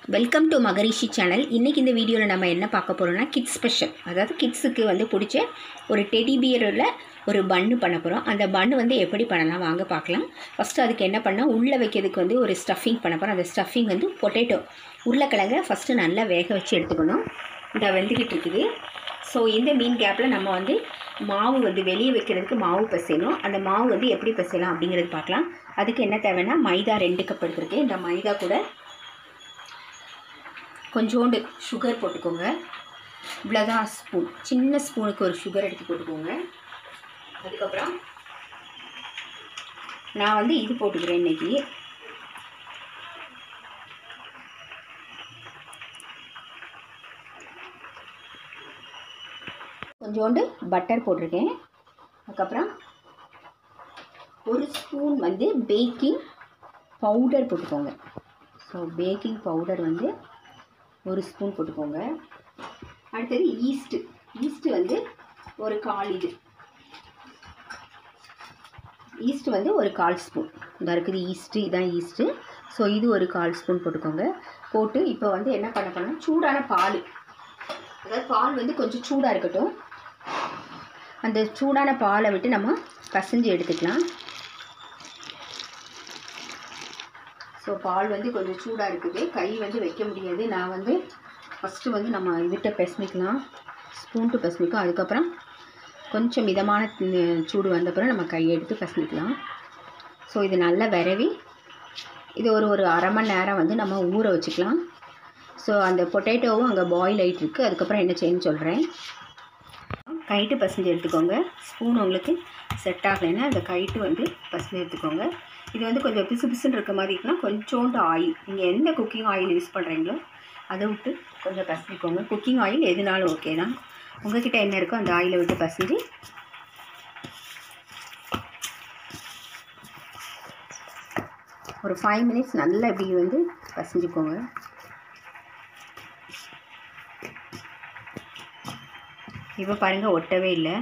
welcome to Maharishi channel இன்றைக்கி இந்த வீடியோவில் நம்ம என்ன பார்க்க போகிறோம்னா கிட்ஸ் ஸ்பெஷல் அதாவது கிட்ஸுக்கு வந்து பிடிச்ச ஒரு டெடி பியரில் ஒரு பன்னு பண்ண போகிறோம் அந்த பன்னு வந்து எப்படி பண்ணலாம் வாங்க பார்க்கலாம் ஃபஸ்ட்டு அதுக்கு என்ன பண்ணால் உள்ளே வைக்கிறதுக்கு வந்து ஒரு ஸ்டஃபிங் பண்ண போகிறோம் அந்த ஸ்டஃபிங் வந்து பொட்டேட்டோ உருளைக்கிழங்க ஃபஸ்ட்டு நல்லா வேக வச்சு எடுத்துக்கணும் இந்த வெந்துக்கிட்டு இருக்குது ஸோ இந்த மீன் கேப்பில் நம்ம வந்து மாவு வந்து வெளியே வைக்கிறதுக்கு மாவு பிசையணும் அந்த மாவு வந்து எப்படி பிசையலாம் அப்படிங்கிறது பார்க்கலாம் அதுக்கு என்ன தேவைன்னா மைதா ரெண்டு கப் எடுத்துருக்கேன் இந்த மைதா கூட கொஞ்சோண்டு சுகர் போட்டுக்கோங்க இவ்வளோதான் ஸ்பூன் சின்ன ஸ்பூனுக்கு ஒரு சுகர் எடுத்து போட்டுக்கோங்க அதுக்கப்புறம் நான் வந்து இது போட்டுக்கிறேன் இன்னைக்கு கொஞ்சோண்டு பட்டர் போட்டிருக்கேன் அதுக்கப்புறம் ஒரு ஸ்பூன் வந்து பேக்கிங் பவுடர் போட்டுக்கோங்க ஸோ பேக்கிங் பவுடர் வந்து ஒரு ஸ்பூன் போட்டுக்கோங்க அடுத்தது ஈஸ்ட்டு ஈஸ்ட்டு வந்து ஒரு கால் இது ஈஸ்ட் வந்து ஒரு கால் ஸ்பூன் இந்த இருக்குது ஈஸ்ட்டு இதான் ஈஸ்ட்டு ஸோ இது ஒரு கால் ஸ்பூன் போட்டுக்கோங்க போட்டு இப்போ வந்து என்ன பண்ண பண்ணணும் சூடான பால் அதாவது பால் வந்து கொஞ்சம் சூடாக இருக்கட்டும் அந்த சூடான பாலை விட்டு நம்ம பசைஞ்சு எடுத்துக்கலாம் ஸோ பால் வந்து கொஞ்சம் சூடாக இருக்குது கை வந்து வைக்க முடியாது நான் வந்து ஃபஸ்ட்டு வந்து நம்ம இதுகிட்ட பெசமிக்கலாம் ஸ்பூன்ட்டு பெசமிக்கும் அதுக்கப்புறம் கொஞ்சம் மிதமான தி- சூடு வந்தப்புறம் நம்ம கையை எடுத்து பெசமிக்கலாம் ஸோ இது நல்லா விரவி இது ஒரு ஒரு அரை மணி நேரம் வந்து நம்ம ஊற வச்சுக்கலாம் ஸோ அந்த பொட்டேட்டோவும் அங்கே பாயில் ஆகிட்டு இருக்கு அதுக்கப்புறம் என்ன செய்யணும்னு சொல்கிறேன் கைட்டு பசஞ்சு எடுத்துக்கோங்க ஸ்பூன் உங்களுக்கு செட் ஆகலைன்னா அந்த கைட்டு வந்து பசஞ்சு எடுத்துக்கோங்க இது வந்து கொஞ்சம் பிசு பிசுன்னு இருக்க மாதிரி இருக்குன்னா கொஞ்சோண்டு ஆயில் நீங்கள் எந்த குக்கிங் ஆயில் யூஸ் பண்ணுறீங்களோ அதை விட்டு கொஞ்சம் பசஞ்சிக்கோங்க குக்கிங் ஆயில் எதுனாலும் ஓகே தான் உங்ககிட்ட என்ன இருக்கோ அந்த ஆயிலை விட்டு பசஞ்சு ஒரு ஃபைவ் மினிட்ஸ் நல்லா இப்படி வந்து பசஞ்சுக்கோங்க இப்போ பாருங்கள் ஒட்டவே இல்லை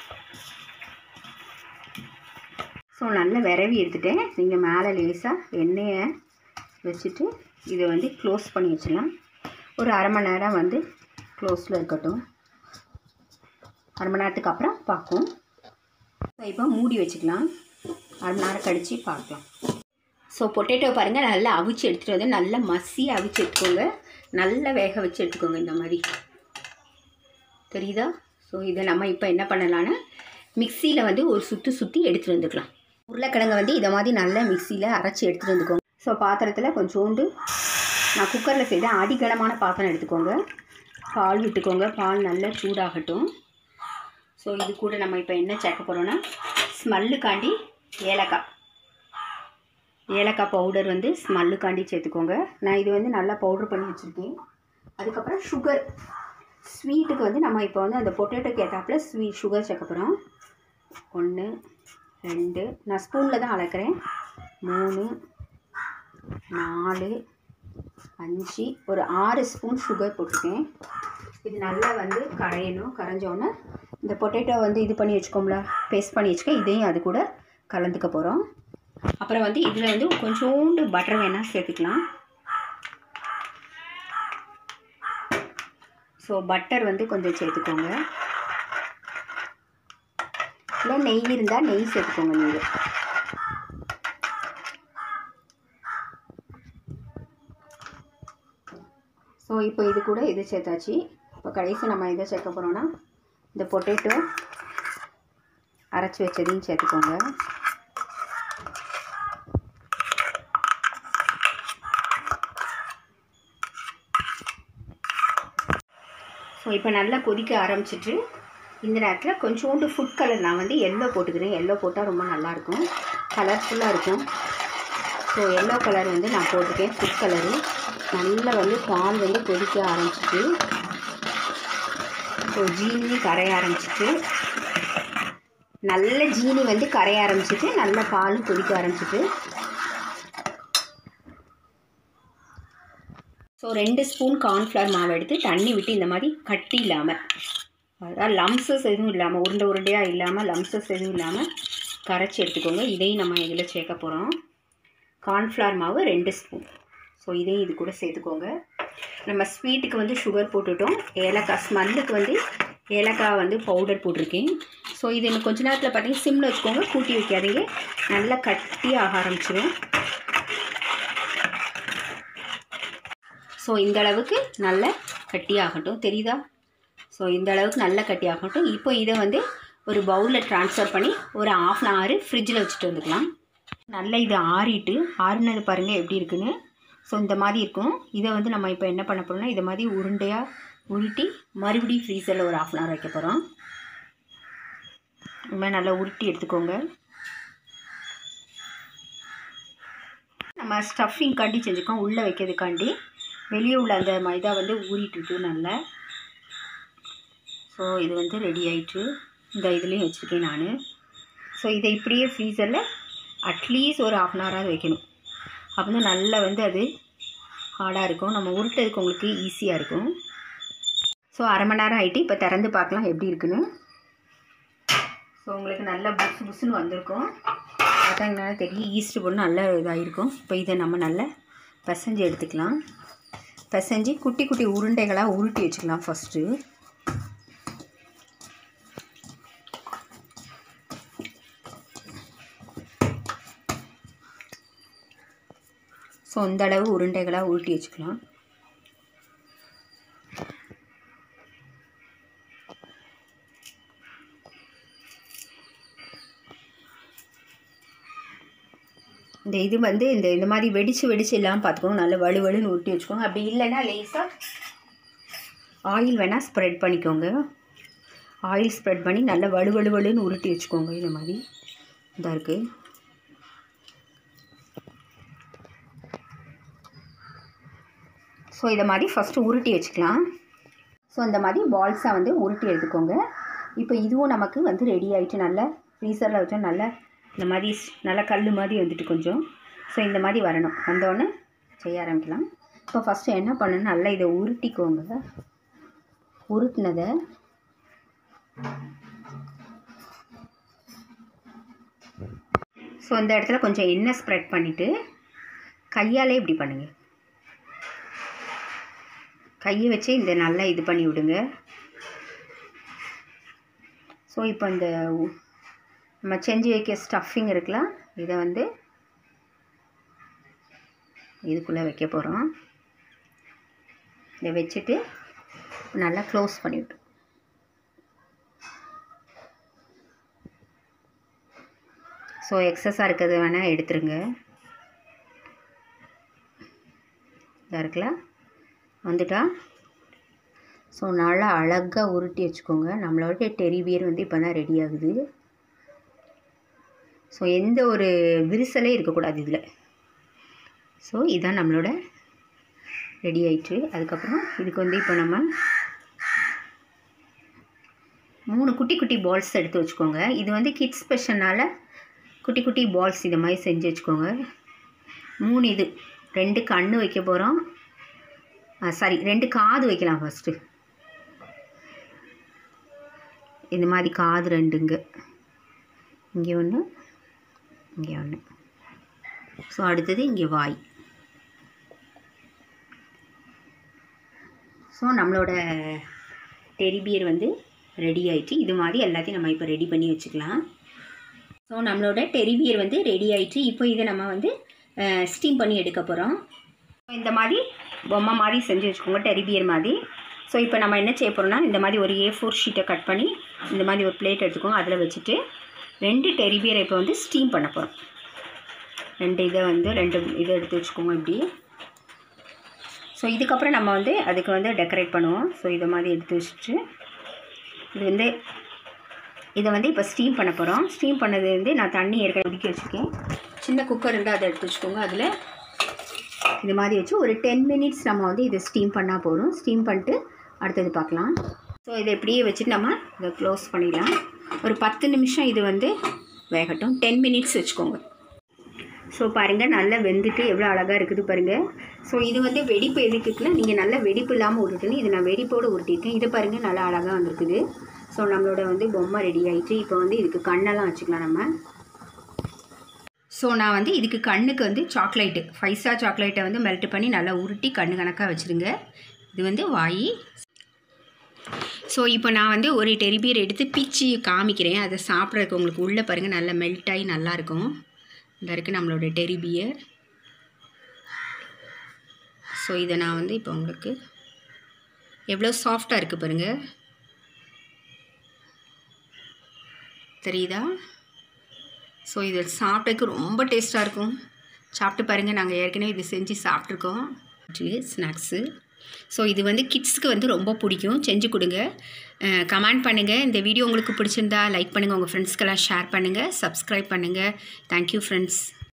ஸோ நல்லா விரவி எடுத்துட்டேன் நீங்கள் மேலே லேசாக எண்ணெயை வச்சுட்டு இதை வந்து க்ளோஸ் பண்ணி வச்சிடலாம் ஒரு அரை மணி நேரம் வந்து க்ளோஸில் இருக்கட்டும் அரை மணி நேரத்துக்கு அப்புறம் பார்க்கும் ஸோ இப்போ மூடி வச்சுக்கலாம் அரை மணி நேரம் கழித்து பார்க்கலாம் ஸோ பொட்டேட்டோ பாருங்கள் நல்லா அவிச்சு எடுத்துகிட்டு வந்து நல்லா மசி அவிச்சு எடுத்துக்கோங்க நல்லா வேக வச்சு எடுத்துக்கோங்க இந்த மாதிரி தெரியுதா ஸோ இதை நம்ம இப்போ என்ன பண்ணலான்னா மிக்சியில் வந்து ஒரு சுற்றி சுற்றி எடுத்துகிட்டு வந்துக்கலாம் உருளைக்கிழங்க வந்து இதை மாதிரி நல்லா மிக்சியில் அரைச்சி எடுத்துகிட்டு வந்துக்கோங்க ஸோ பாத்திரத்தில் கொஞ்சோண்டு நான் குக்கரில் செய்த அடிகனமான பாத்திரம் எடுத்துக்கோங்க பால் விட்டுக்கோங்க பால் நல்லா சூடாகட்டும் ஸோ இது கூட நம்ம இப்போ என்ன சேர்க்க போகிறோன்னா ஸ்மெல்லுக்காண்டி ஏலக்காய் ஏலக்காய் பவுடர் வந்து ஸ்மெல்லுக்காண்டி சேர்த்துக்கோங்க நான் இது வந்து நல்லா பவுடர் பண்ணி வச்சுருக்கேன் அதுக்கப்புறம் சுகர் ஸ்வீட்டுக்கு வந்து நம்ம இப்போ வந்து அந்த பொட்டேட்டோக்கு ஏற்றாப்புல ஸ்வீட் சுகர் சேர்க்க போகிறோம் ஒன்று ரெண்டு நான் ஸ்பூனில் தான் அளக்கிறேன் மூணு நாலு அஞ்சு ஒரு ஆறு ஸ்பூன் சுகர் போட்டிருக்கேன் இது நல்லா வந்து கரையணும் கரைஞ்சோன்னே இந்த பொட்டேட்டோ வந்து இது பண்ணி வச்சுக்கோம்ல பேஸ்ட் பண்ணி வச்சுக்க இதையும் அது கூட கலந்துக்க போகிறோம் அப்புறம் வந்து இதில் வந்து கொஞ்சோண்டு பட்டர் வேணால் சேர்த்துக்கலாம் ஸோ பட்டர் வந்து கொஞ்சம் சேர்த்துக்கோங்க இல்லை நெய் இருந்தால் நெய் சேர்த்துக்கோங்க நீங்கள் ஸோ இப்போ இது கூட இது சேர்த்தாச்சு இப்போ கடைசி நம்ம எதை சேர்க்க போகிறோம்னா இந்த பொட்டேட்டோ அரைச்சி வச்சதையும் சேர்த்துக்கோங்க ஸோ இப்போ நல்லா கொதிக்க ஆரம்பிச்சிட்டு இந்த நேரத்தில் கொஞ்சோண்டு ஃபுட் கலர் நான் வந்து எல்லோ போட்டுக்கிறேன் எல்லோ போட்டால் ரொம்ப நல்லாயிருக்கும் கலர்ஃபுல்லாக இருக்கும் ஸோ எல்லோ கலர் வந்து நான் போட்டிருக்கேன் ஃபுட் கலரு நல்லா வந்து பால் வந்து கொதிக்க ஆரம்பிச்சிட்டு ஸோ ஜீனி கரைய ஆரம்பிச்சிட்டு நல்ல ஜீனி வந்து கரைய ஆரம்பிச்சிட்டு நல்ல பாலும் கொதிக்க ஆரம்பிச்சிட்டு ஸோ ரெண்டு ஸ்பூன் கார்ன்ஃப்ளவர் மாவு எடுத்து தண்ணி விட்டு இந்த மாதிரி கட்டி இல்லாமல் அதாவது லம்சஸ் எதுவும் இல்லாமல் உருண்டை உருண்டையாக இல்லாமல் லம்சஸ் எதுவும் இல்லாமல் கரைச்சி எடுத்துக்கோங்க இதையும் நம்ம இதில் சேர்க்க போகிறோம் கார்ன்ஃப்ளவர் மாவு ரெண்டு ஸ்பூன் ஸோ ஸோ இதே இது கூட சேர்த்துக்கோங்க நம்ம ஸ்வீட்டுக்கு வந்து சுகர் போட்டுட்டோம் ஏலக்காய் ஸ்மெல்லுக்கு வந்து ஏலக்காய் வந்து பவுடர் போட்டிருக்கேன் ஸோ இது இன்னும் கொஞ்ச நேரத்தில் பார்த்தீங்கன்னா சிம்மில் வச்சுக்கோங்க கூட்டி வைக்காதீங்க நல்லா கட்டி ஆக ஆரம்பிச்சிடும் ஸோ இந்த அளவுக்கு நல்ல கட்டி ஆகட்டும் தெரியுதா ஸோ இந்த அளவுக்கு நல்ல கட்டி ஆகட்டும் இப்போ இதை வந்து ஒரு பவுலில் ட்ரான்ஸ்ஃபர் பண்ணி ஒரு ஆஃப் அன் ஹவர் ஃப்ரிட்ஜில் வச்சுட்டு வந்துக்கலாம் நல்லா இது ஆறிட்டு ஆறினது பாருங்கள் எப்படி இருக்குன்னு ஸோ இந்த மாதிரி இருக்கும் இதை வந்து நம்ம இப்போ என்ன பண்ண போகிறோம்னா இதை மாதிரி உருண்டையாக உருட்டி மறுபடியும் ஃப்ரீசரில் ஒரு ஆஃப் அன் ஹவர் வைக்க போகிறோம் இந்த மாதிரி நல்லா உருட்டி எடுத்துக்கோங்க நம்ம ஸ்டஃபிங் காண்டி செஞ்சுக்கோம் உள்ளே வைக்கிறதுக்காண்டி வெளியே உள்ள அந்த மைதா வந்து ஊறிட்டுருக்கு நல்லா ஸோ இது வந்து ரெடி ஆயிட்டு இந்த இதுலேயும் வச்சுருக்கேன் நான் ஸோ இதை இப்படியே ஃப்ரீசரில் அட்லீஸ்ட் ஒரு ஆஃப் அன் ஹவராவது வைக்கணும் அப்போ தான் நல்லா வந்து அது ஹார்டாக இருக்கும் நம்ம உருட்டுறதுக்கு உங்களுக்கு ஈஸியாக இருக்கும் ஸோ அரை மணி நேரம் ஆகிட்டு இப்போ திறந்து பார்க்கலாம் எப்படி இருக்குன்னு ஸோ உங்களுக்கு நல்லா புசு புசுன்னு வந்திருக்கும் பார்த்தீங்கன்னா தெரியும் ஈஸ்ட் போட்டு நல்லா இதாகிருக்கும் இப்போ இதை நம்ம நல்லா பிசைஞ்சு எடுத்துக்கலாம் பிசைஞ்சு குட்டி குட்டி உருண்டைகளாக உருட்டி வச்சுக்கலாம் ஃபஸ்ட்டு ஸோ இந்த அளவு உருண்டைகளாக உருட்டி வச்சுக்கலாம் இந்த இது வந்து இந்த இந்த மாதிரி வெடிச்சு வெடிச்சு இல்லாமல் பார்த்துக்கோங்க நல்ல வலு வலுன்னு உருட்டி வச்சுக்கோங்க அப்படி இல்லைன்னா லேசாக ஆயில் வேணால் ஸ்ப்ரெட் பண்ணிக்கோங்க ஆயில் ஸ்ப்ரெட் பண்ணி நல்லா வலு வலு வலுன்னு உருட்டி வச்சுக்கோங்க இந்த மாதிரி இதாக இருக்குது ஸோ இதை மாதிரி ஃபஸ்ட்டு உருட்டி வச்சுக்கலாம் ஸோ இந்த மாதிரி பால்ஸாக வந்து உருட்டி எடுத்துக்கோங்க இப்போ இதுவும் நமக்கு வந்து ரெடி ஆகிட்டு நல்லா ஃப்ரீசரில் வச்சா நல்லா இந்த மாதிரி ஸ்- நல்லா கல் மாதிரி வந்துட்டு கொஞ்சம் ஸோ இந்த மாதிரி வரணும் வந்தோடனே செய்ய ஆரம்பிக்கலாம் இப்போ ஃபஸ்ட்டு என்ன பண்ணணும் நல்லா இதை உருட்டிக்கோங்க உருட்டினதை ஸோ இந்த இடத்துல கொஞ்சம் எண்ணெய் ஸ்ப்ரெட் பண்ணிவிட்டு கையாலே இப்படி பண்ணுங்கள் கையை வச்சு இந்த நல்லா இது பண்ணி விடுங்க ஸோ இப்போ இந்த உ- நம்ம செஞ்சு வைக்க ஸ்டஃபிங் இருக்குல்ல இதை வந்து இதுக்குள்ளே வைக்க போகிறோம் இதை வச்சுட்டு நல்லா க்ளோஸ் பண்ணிவிட்டு ஸோ எக்ஸஸாக இருக்கிறது வேணால் எடுத்துருங்க இதாக இருக்குல்ல வந்துட்டா ஸோ நல்லா அழகாக உருட்டி வச்சுக்கோங்க நம்மளோட டெரி பியர் வந்து இப்போ தான் ரெடி ஆகுது ஸோ எந்த ஒரு விரிசலே இருக்கக்கூடாது இதில் ஸோ இதான் நம்மளோட ரெடி ஆயிட்டு அதுக்கப்புறம் இதுக்கு வந்து இப்போ நம்ம மூணு குட்டி குட்டி பால்ஸ் எடுத்து வச்சுக்கோங்க இது வந்து கிட்ஸ் ஸ்பெஷல்னால குட்டி குட்டி பால்ஸ் இது மாதிரி செஞ்சு வச்சுக்கோங்க மூணு இது ரெண்டு கண்ணு வைக்க போகிறோம் சாரி ரெண்டு காது வைக்கலாம் ஃபஸ்ட்டு இந்த மாதிரி காது ரெண்டுங்க இங்கே ஒன்று இங்கே ஒன்று ஸோ அடுத்தது இங்கே வாய் ஸோ நம்மளோட டெரிபியர் வந்து ரெடி ஆயிடுச்சு இது மாதிரி எல்லாத்தையும் நம்ம இப்போ ரெடி பண்ணி வச்சுக்கலாம் ஸோ நம்மளோட டெரிபியர் வந்து ரெடி ஆயிடுச்சு இப்போ இதை நம்ம வந்து ஸ்டீம் பண்ணி எடுக்க போகிறோம் இந்த மாதிரி பொம்மை மாதிரி செஞ்சு வச்சுக்கோங்க டெரிபியர் மாதிரி ஸோ இப்போ நம்ம என்ன செய்ய போகிறோம்னா இந்த மாதிரி ஒரு ஏ ஃபோர் ஷீட்டை கட் பண்ணி இந்த மாதிரி ஒரு பிளேட் எடுத்துக்கோங்க அதில் வச்சுட்டு ரெண்டு டெரிபியரை இப்போ வந்து ஸ்டீம் பண்ண போகிறோம் ரெண்டு இதை வந்து ரெண்டு இதை எடுத்து வச்சுக்கோங்க இப்படி ஸோ இதுக்கப்புறம் நம்ம வந்து அதுக்கு வந்து டெக்கரேட் பண்ணுவோம் ஸோ இதை மாதிரி எடுத்து வச்சுட்டு இது வந்து இதை வந்து இப்போ ஸ்டீம் பண்ண போகிறோம் ஸ்டீம் பண்ணது வந்து நான் தண்ணி ஏற்கனவே ஒதுக்கி வச்சுருக்கேன் சின்ன குக்கர் இருந்தால் அதை எடுத்து வச்சுக்கோங்க அதில் இது மாதிரி வச்சு ஒரு டென் மினிட்ஸ் நம்ம வந்து இதை ஸ்டீம் பண்ணால் போதும் ஸ்டீம் பண்ணிட்டு அடுத்தது பார்க்கலாம் ஸோ இதை இப்படியே வச்சுட்டு நம்ம இதை க்ளோஸ் பண்ணிடலாம் ஒரு பத்து நிமிஷம் இது வந்து வேகட்டும் டென் மினிட்ஸ் வச்சுக்கோங்க ஸோ பாருங்கள் நல்லா வெந்துட்டு எவ்வளோ அழகாக இருக்குது பாருங்கள் ஸோ இது வந்து வெடிப்பு எதுக்குன்னா நீங்கள் நல்லா வெடிப்பு இல்லாமல் உருட்டுன்னு இது நான் வெடிப்போடு உருட்டியிருக்கேன் இது பாருங்கள் நல்லா அழகாக வந்திருக்குது ஸோ நம்மளோட வந்து பொம்மை ரெடி ஆயிடுச்சு இப்போ வந்து இதுக்கு கண்ணெல்லாம் வச்சுக்கலாம் நம்ம ஸோ நான் வந்து இதுக்கு கண்ணுக்கு வந்து சாக்லேட்டு ஃபைவ் ஸ்டார் சாக்லேட்டை வந்து மெல்ட் பண்ணி நல்லா உருட்டி கண்ணு கணக்காக வச்சுருங்க இது வந்து வாய் ஸோ இப்போ நான் வந்து ஒரு டெரிபியர் எடுத்து பிச்சு காமிக்கிறேன் அதை சாப்பிட்றதுக்கு உங்களுக்கு உள்ளே பாருங்கள் நல்லா மெல்ட் ஆகி நல்லாயிருக்கும் இந்த இருக்குது நம்மளோட டெரிபியர் ஸோ இதை நான் வந்து இப்போ உங்களுக்கு எவ்வளோ சாஃப்டாக இருக்குது பாருங்கள் தெரியுதா ஸோ இது சாப்பிட்டதுக்கு ரொம்ப டேஸ்ட்டாக இருக்கும் சாப்பிட்டு பாருங்கள் நாங்கள் ஏற்கனவே இது செஞ்சு சாப்பிட்ருக்கோம் ஸ்நாக்ஸு ஸோ இது வந்து கிட்ஸ்க்கு வந்து ரொம்ப பிடிக்கும் செஞ்சு கொடுங்க கமெண்ட் பண்ணுங்கள் இந்த வீடியோ உங்களுக்கு பிடிச்சிருந்தா லைக் பண்ணுங்கள் உங்கள் ஃப்ரெண்ட்ஸ்க்கெல்லாம் ஷேர் பண்ணுங்கள் சப்ஸ்கிரைப் பண்ணுங்கள் தேங்க்யூ ஃப்ரெண்ட்ஸ்